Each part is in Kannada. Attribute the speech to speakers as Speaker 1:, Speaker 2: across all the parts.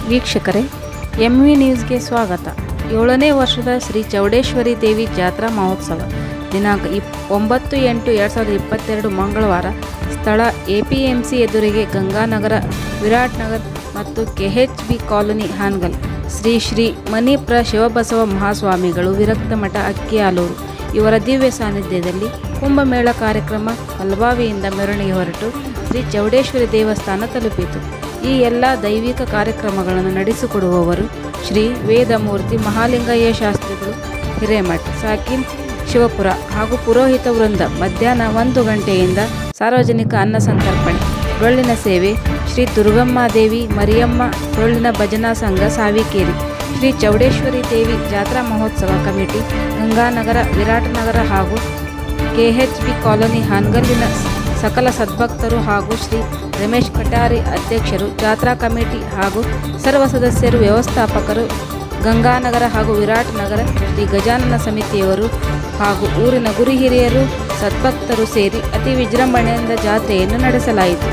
Speaker 1: ವೀಕ್ಷಕರೇ ಎಮ್ ವಿ ನ್ಯೂಸ್ಗೆ ಸ್ವಾಗತ ಏಳನೇ ವರ್ಷದ ಶ್ರೀ ಚೌಡೇಶ್ವರಿ ದೇವಿ ಜಾತ್ರಾ ಮಹೋತ್ಸವ ದಿನಾಂಕ ಇಪ್ ಒಂಬತ್ತು ಎಂಟು ಎರಡು ಸಾವಿರದ ಇಪ್ಪತ್ತೆರಡು ಮಂಗಳವಾರ ಸ್ಥಳ ಎ ಪಿ ಎಂ ಸಿ ಎದುರಿಗೆ ಗಂಗಾನಗರ ವಿರಾಟ್ ನಗರ್ ಮತ್ತು KH B colony Hangal Shri Shri ಮಣಿಪ್ರ ಶಿವಬಸವ ಮಹಾಸ್ವಾಮಿಗಳು ವಿರಕ್ತ ಮಠ ಅಕ್ಕಿಯಾಲೂರು ಇವರ ದಿವ್ಯ ಸಾನ್ನಿಧ್ಯದಲ್ಲಿ ಕುಂಭಮೇಳ ಕಾರ್ಯಕ್ರಮ ಹಲ್ಬಾವಿಯಿಂದ ಮೆರವಣಿಗೆ ಹೊರಟು ಶ್ರೀ ಚೌಡೇಶ್ವರಿ ದೇವಸ್ಥಾನ ತಲುಪಿತು ಈ ಎಲ್ಲ ದೈವಿಕ ಕಾರ್ಯಕ್ರಮಗಳನ್ನು ನಡೆಸಿಕೊಡುವವರು ಶ್ರೀ ವೇದಮೂರ್ತಿ ಮಹಾಲಿಂಗಯ್ಯ ಶಾಸ್ತ್ರಿಗಳು ಹಿರೇಮಠ್ ಸಾಕಿನ್ ಶಿವಪುರ ಹಾಗೂ ಪುರೋಹಿತ ವೃಂದ ಮಧ್ಯಾಹ್ನ ಒಂದು ಗಂಟೆಯಿಂದ ಸಾರ್ವಜನಿಕ ಅನ್ನ ಸಂತರ್ಪಣೆ ಡೊಳ್ಳಿನ ಸೇವೆ ಶ್ರೀ ದುರ್ಗಮ್ಮಾದೇವಿ ಮರಿಯಮ್ಮ ಡೊಳ್ಳಿನ ಭಜನಾ ಸಂಘ ಸಾವಿಕೇರಿ ಶ್ರೀ ಚೌಡೇಶ್ವರಿ ದೇವಿ ಜಾತ್ರಾ ಮಹೋತ್ಸವ ಕಮಿಟಿ ಗಂಗಾನಗರ ವಿರಾಟನಗರ ಹಾಗೂ ಕೆಎಚ್ ಬಿ ಕಾಲೋನಿ ಹಾನ್ಗಲ್ಲಿನ ಸಕಲ ಸದ್ಭಕ್ತರು ಹಾಗೂ ಶ್ರೀ ರಮೇಶ್ ಕಟಾರಿ ಅಧ್ಯಕ್ಷರು ಜಾತ್ರಾ ಕಮಿಟಿ ಹಾಗೂ ಸರ್ವ ಸದಸ್ಯರು ವ್ಯವಸ್ಥಾಪಕರು ಗಂಗಾನಗರ ಹಾಗೂ ವಿರಾಟ್ ನಗರ ಶ್ರೀ ಗಜಾನನ ಸಮಿತಿಯವರು ಹಾಗೂ ಊರಿನ ಗುರು ಹಿರಿಯರು ಸದ್ಭಕ್ತರು ಸೇರಿ ಅತಿ ವಿಜೃಂಭಣೆಯಿಂದ ಜಾತ್ರೆಯನ್ನು ನಡೆಸಲಾಯಿತು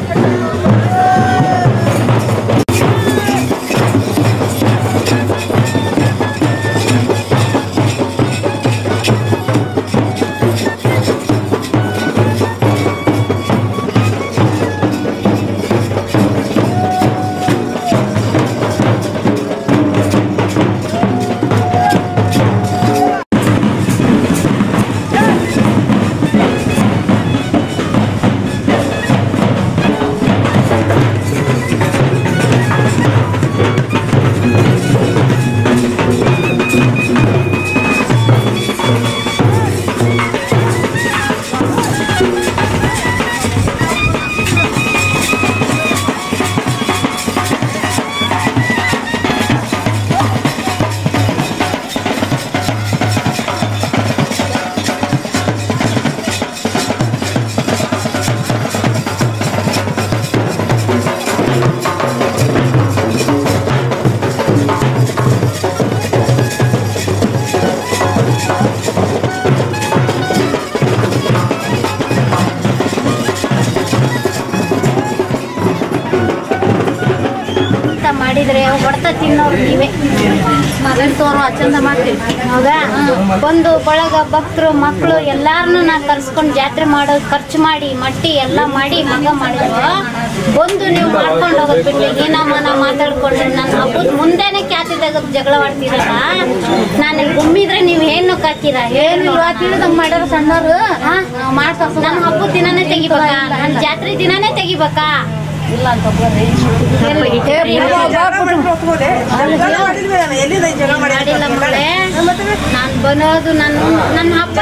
Speaker 2: ಅಂತ ಮಾಡಿದ್ರೆ ಹೊಡೆತ ತಿನ್ನೋರು ನೀವೇ ಮಗನ್ ತೋರು ಅಚಂದ ಮಾಡ್ತೀವಿ ಹೌದಾ ಒಂದು ಬಳಗ ಭಕ್ತರು ಮಕ್ಕಳು ಎಲ್ಲಾರನ್ನು ನಾ ಕರ್ಸ್ಕೊಂಡು ಜಾತ್ರೆ ಮಾಡೋದು ಖರ್ಚು ಮಾಡಿ ಮಟ್ಟಿ ಎಲ್ಲ ಮಾಡಿ ಮಗ ಮಾಡಿದ್ರು ಬಂದು ನೀವು ಮಾಡ್ಕೊಂಡು ಹೋಗೋದು ಬಿಟ್ಟು ಏನ ಮನ ಮಾತಾಡ್ಕೊಂಡು ನನ್ನ ಹಬ್ಬದ ಮುಂದೆನೆ ಖ್ಯಾತಿ ತೆಗೆದು ಜಗಳ ಆಡ್ತೀರಲ್ಲ ನಾನು ಗುಮ್ಮಿದ್ರೆ ನೀವು ಏನು ಕಾಕಿರ ಏನಿಲ್ವಾ ತಿಳಿದಂಗ್ ಮಾಡ್ಯಾರ ಸಣ್ಣವರು ನನ್ನ ಹಬ್ಬದ ದಿನನೇ ತೆಗಿಬೇಕಾ ನನ್ನ ಜಾತ್ರೆ ದಿನನೇ ತೆಗಿಬೇಕಾ ಇಲ್ಲ ಅಂತ ಮಾಡಿಲ್ಲ ಮಗಳೇ ನಾನ್ ಬರೋದು ನಾನು ನನ್ನ ಹಬ್ಬ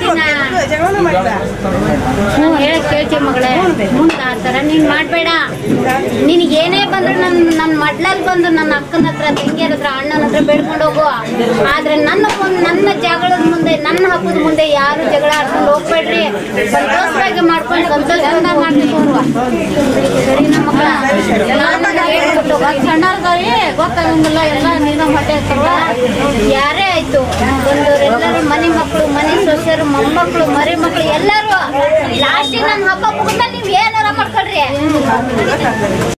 Speaker 2: ನಾನು ಹೇಳಕ್ ಕೇಳ್ತೀವಿ ಮಗಳೇ ಮುಂದೆ ಆ ಥರ ನೀನ್ ಮಾಡ್ಬೇಡ ನಿನಗೆ ಏನೇ ಬಂದ್ರು ನನ್ನ ನನ್ನ ಮಡ್ಲಲ್ಲಿ ಬಂದು ನನ್ನ ಅಕ್ಕನ ಹತ್ರ ತಂಗಿಯರ ಹತ್ರ ಅಣ್ಣನ ಹತ್ರ ಬೇಡ್ಕೊಂಡು ಹೋಗು ಆದ್ರೆ ನನ್ನ ಮುಂದೆ ನನ್ನ ಜಗಳದ ಮುಂದೆ ನನ್ನ ಹಬ್ಬದ ಮುಂದೆ ಯಾರು ಜಗಳ ಆಡ್ಕೊಂಡು ಹೋಗ್ಬೇಡ್ರಿ ಸಂತೋಷವಾಗಿ ಮಾಡ್ಕೊಂಡು ಸಂತೋಷದಿಂದ ಮಾಡ್ಕೊಂಡು ಸರಿ ನಮ್ಮ ಮಕ್ಕಳ ಸಣ್ಣವ್ರದವ್ರಿ ಗೊತ್ತಾಗಂಗಿಲ್ಲ ಎಲ್ಲ ನೀನು ಹೊಟ್ಟೆ ಹತ್ತಲ್ಲ ಯಾರೇ ಆಯ್ತು ಬಂದವರೆಲ್ಲರೂ ಮನೆ ಮಕ್ಕಳು ಮನೆ ಸೊಸೆಯರು ಮೊಮ್ಮಕ್ಕಳು ಮರಿ ಮಕ್ಕಳು ಎಲ್ಲರೂ ಲಾಸ್ಟಿಗೆ ನನ್ನ ಹಬ್ಬ ಮುಗಿದ್ಮೇಲೆ ನೀವು ಏನಾರ ಮಾಡ್ಕೊಳ್ರಿ